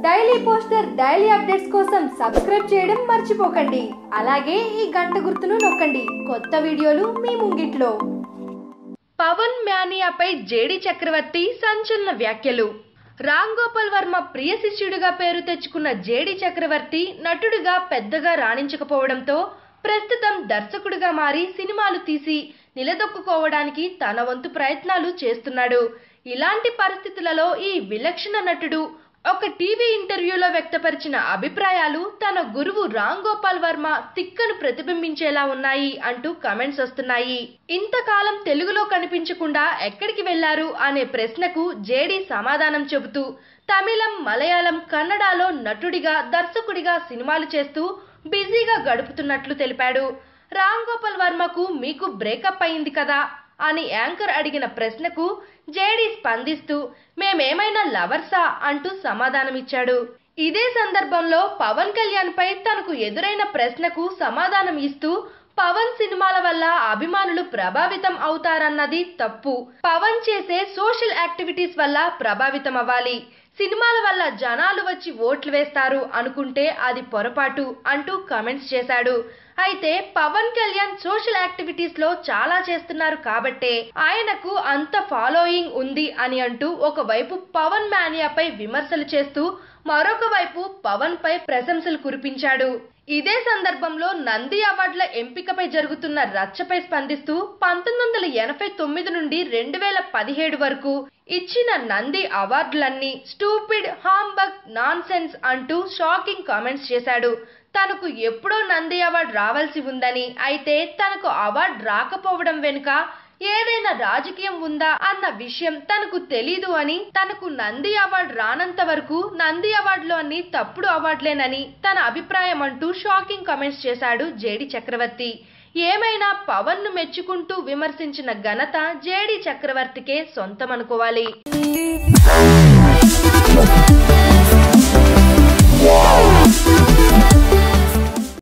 daily poster daily updates కోసం subscribe చేయడం మర్చిపోకండి అలాగే ఈ గంట గుర్తును నొక్కండి కొత్త వీడియోలు మీ ముంగిట్లో పవన్ మ్యానియాపై జేడి చక్రవర్తి సంచలన వ్యాఖ్యలు రామ్ గోపాల్ వర్మ ప్రియ శిష్యుడిగా పేరు తెచ్చుకున్న జేడి చక్రవర్తి నటుడిగా పెద్దగా రాణించకపోవడంతో ప్రస్తుతం దర్శకుడిగా మారి సినిమాలు తీసి నిలదొక్కుకోవడానికి తన వంతు ప్రయత్నాలు చేస్తున్నాడు ఇలాంటి పరిస్థితులలో ఈ విలక్షణ నటుడు ఒక టీవీ ఇంటర్వ్యూలో వ్యక్తపరిచిన అభిప్రాయాలు తన గురువు రామ్ గోపాల్ వర్మ తిక్కను ప్రతిబింబించేలా ఉన్నాయి అంటూ కమెంట్స్ వస్తున్నాయి ఇంతకాలం తెలుగులో కనిపించకుండా ఎక్కడికి వెళ్లారు అనే ప్రశ్నకు జేడీ సమాధానం చెబుతూ తమిళం మలయాళం కన్నడలో నటుడిగా దర్శకుడిగా సినిమాలు చేస్తూ బిజీగా గడుపుతున్నట్లు తెలిపాడు రామ్ గోపాల్ వర్మకు మీకు బ్రేకప్ అయింది కదా అని యాంకర్ అడిగిన ప్రశ్నకు జేడీ స్పందిస్తూ మేమేమైనా లవర్సా అంటూ సమాధానమిచ్చాడు ఇదే సందర్భంలో పవన్ కళ్యాణ్ పై తనకు ఎదురైన ప్రశ్నకు సమాధానం ఇస్తూ పవన్ సినిమాల వల్ల అభిమానులు ప్రభావితం అవుతారన్నది తప్పు పవన్ చేసే సోషల్ యాక్టివిటీస్ వల్ల ప్రభావితం అవ్వాలి సినిమాల వల్ల జనాలు వచ్చి ఓట్లు వేస్తారు అనుకుంటే అది పొరపాటు అంటూ కామెంట్స్ చేశాడు అయితే పవన్ కళ్యాణ్ సోషల్ యాక్టివిటీస్ లో చాలా చేస్తున్నారు కాబట్టే ఆయనకు అంత ఫాలోయింగ్ ఉంది అని అంటూ ఒకవైపు పవన్ మానియాపై విమర్శలు చేస్తూ మరొక వైపు పవన్ పై ప్రశంసలు కురిపించాడు ఇదే సందర్భంలో నంది అవార్డుల ఎంపికపై జరుగుతున్న రచ్చపై స్పందిస్తూ పంతొమ్మిది వందల ఎనభై తొమ్మిది నుండి రెండు వేల పదిహేడు వరకు ఇచ్చిన నంది అవార్డులన్నీ స్టూపిడ్ హాంబగ్ నాన్ సెన్స్ అంటూ షాకింగ్ కామెంట్స్ చేశాడు తనకు ఎప్పుడో నంది అవార్డు రావాల్సి ఉందని అయితే తనకు అవార్డు రాకపోవడం వెనుక ఏదైనా రాజకీయం ఉందా అన్న విషయం తనకు తెలీదు అని తనకు నంది అవార్డు రానంత వరకు నంది అవార్డులో అన్ని తప్పుడు అవార్డులేనని తన అభిప్రాయం అంటూ షాకింగ్ కామెంట్స్ చేశాడు జేడి చక్రవర్తి ఏమైనా పవన్ ను మెచ్చుకుంటూ విమర్శించిన ఘనత జేడి చక్రవర్తికే సొంతం అనుకోవాలి